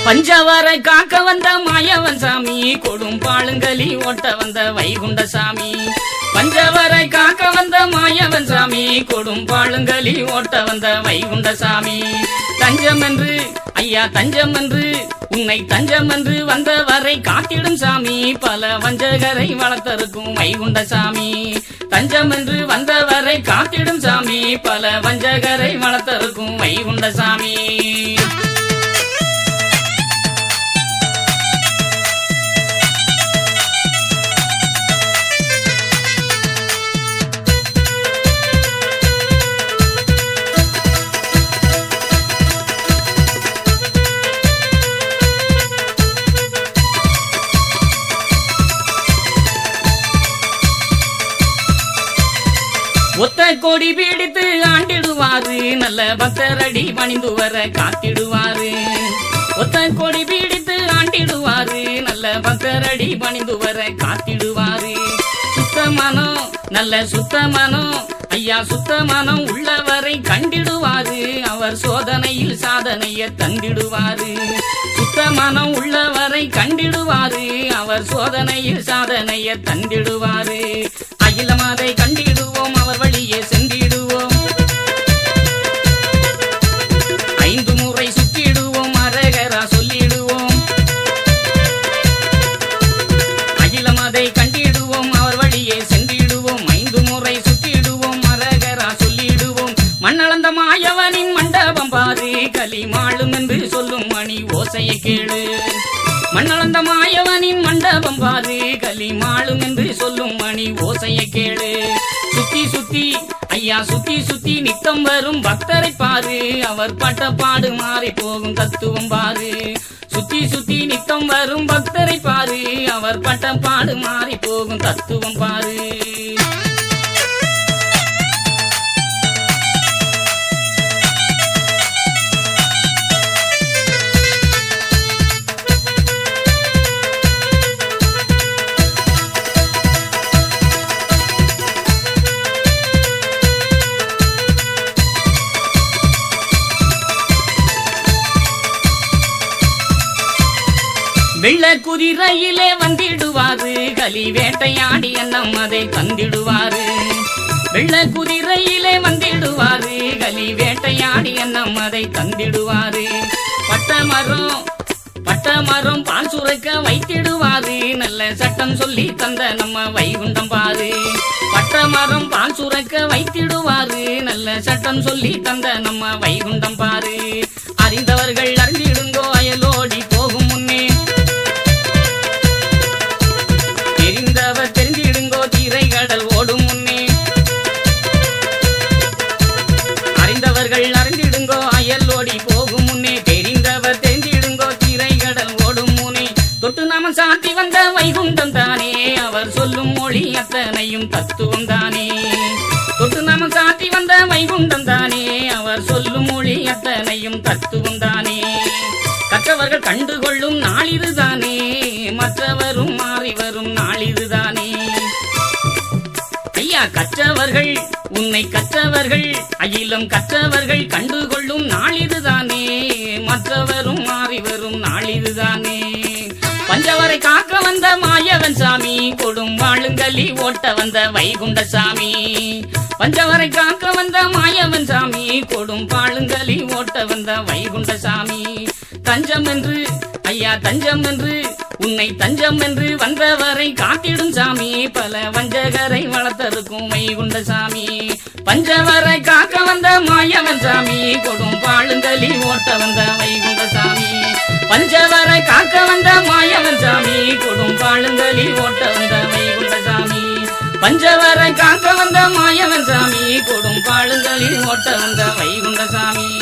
பஞ்சவரை காக்க வந்த மாயவன் சாமி கொடும் பாழுங்கலி ஓட்ட வந்த வைகுண்ட சாமி பஞ்சவரை காக்க வந்த மாயவன் சாமி கொடும் பாழுங்கலி ஓட்ட வந்த வைகுண்ட சாமி தஞ்சம் என்று ஐயா தஞ்சம் என்று உன்னை தஞ்சம் என்று வந்தவரை காத்திடும் சாமி பல வஞ்சகரை வளர்த்தருக்கும் வைகுண்ட சாமி தஞ்சம் என்று வந்தவரை காத்திடும் சாமி பல வஞ்சகரை வளர்த்தருக்கும் வைகுண்ட சாமி ஒத்த கொடி பீடித்து ஆண்டிடுவாரு நல்ல பக்தரடி பணிந்து வர காத்திடுவாரு ஒத்த கொடி பீடித்து ஆண்டிடுவாரு நல்ல பக்தரடி பணிந்து வர காத்திடுவாரு சுத்த மனம் நல்ல சுத்த மனம் ஐயா சுத்த மனம் உள்ளவரை கண்டிடுவாரு அவர் சோதனையில் சாதனைய தந்திடுவாரு சுத்த மனம் உள்ளவரை கண்டிடுவாரு அவர் சோதனையில் சாதனைய தந்திடுவாரு அகிலம் அதை கண்டிடுவோம் அவர் வழியே சென்றிடுவோம் ஐந்து முறை சுற்றிடுவோம் அரகரா சொல்லிடுவோம் அகிலம் அதை கண்டிடுவோம் அவர் வழியே சென்றிடுவோம் ஐந்து முறை சுற்றிடுவோம் அரகரா சொல்லிடுவோம் மண்ணளந்த மாயவனின் மண்டபம் பாரு களிமாளும் என்று சொல்லும் மணி ஓசையை கேளு மண்ணளந்த மாயவனின் மண்டபம் பாரு களிமாளும் என்று சொல்லும் மணி ஓசையை கேளு சுத்தி சுத்தி ஐயா சுத்தி சுத்தி நித்தம் வரும் பக்தரை பாரு அவர் பட்ட பாடு மாறி போகும் தத்துவம் பாரு சுத்தி சுத்தி நித்தம் வரும் பக்தரை பாரு அவர் பட்ட பாடு மாறி போகும் தத்துவம் பாரு வெள்ள குதிரையிலே வந்திடுவாரு கலி வேட்டையாடி அண்ணம் அதை தந்திடுவாரு வெள்ள குதிரையிலே வந்திடுவாரு கலி வேட்டையாடி அண்ணம் அதை தந்திடுவாரு பட்ட மரம் பட்ட மரம் பால் சுரைக்க வைத்திடுவாரு நல்ல சட்டம் சொல்லி தந்த நம்ம வைகுண்டம் பாரு பட்ட மரம் பால் சுரைக்க வைத்திடுவாரு நல்ல சட்டம் சொல்லி தந்த நம்ம வைகுண்டம் பாரு அறிந்தவர்கள் அறிந்திடுங்கோ அயலோடி போகும் முன்னே தெரிந்தவர் தெரிந்திடுங்கோ தீரை கடல் ஓடும் முன்னே அறிந்தவர்கள் அறிந்திடுங்கோ அயல் ஓடி போகும் முன்னே தெரிந்தவர் தெரிந்திடுங்கோ தீரை கடல் ஓடும் முன்னே தொட்டு நாம சாத்தி வந்த வைகுண்டம் தானே அவர் சொல்லும் மொழி அத்தனையும் தத்துவம் தானே தொட்டு நாம சாத்தி வந்த வைகுண்டம் தானே அவர் சொல்லும் மொழி அத்தனையும் தத்துவம் தானே கற்றவர்கள் கண்டுகொள்ளும் நாளிதுதானே மற்றவரும் மாறி வரும் நாளிதுதானே ஐயா கற்றவர்கள் உன்னை கற்றவர்கள் அகிலம் கற்றவர்கள் கண்டுகொள்ளும் நாளிதுதானே மற்றவரும் மாறி வரும் நாளிதுதானே பஞ்சவரை காக்க வந்த மாயவன் சாமி கொடும் வாழுங்கலி ஓட்ட வந்த வைகுண்ட சாமி பஞ்சவரை காக்க வந்த மாயவன் சாமி கொடும் பாழுங்கலி ஓட்ட வந்த வைகுண்ட சாமி தஞ்சம் என்று ஐயா தஞ்சம் என்று உன்னை தஞ்சம் என்று வந்தவரை காத்திடும் சாமி பல வஞ்சகரை வளர்த்தருக்கும் வைகுண்ட சாமி பஞ்சவரை காக்க வந்த மாயவன் சாமி கொடும் பாழுங்கலி ஓட்ட வந்த வைகுண்ட சாமி பஞ்சவரை காக்க வந்த மாயவன் சாமி கொடும் பாழுங்கலி ஓட்ட வந்த வைகுண்ட சாமி பஞ்சவரை காக்க வந்த மாயவன் சாமி கொடும் பாழுங்கலி ஓட்ட வந்த வைகுண்ட சாமி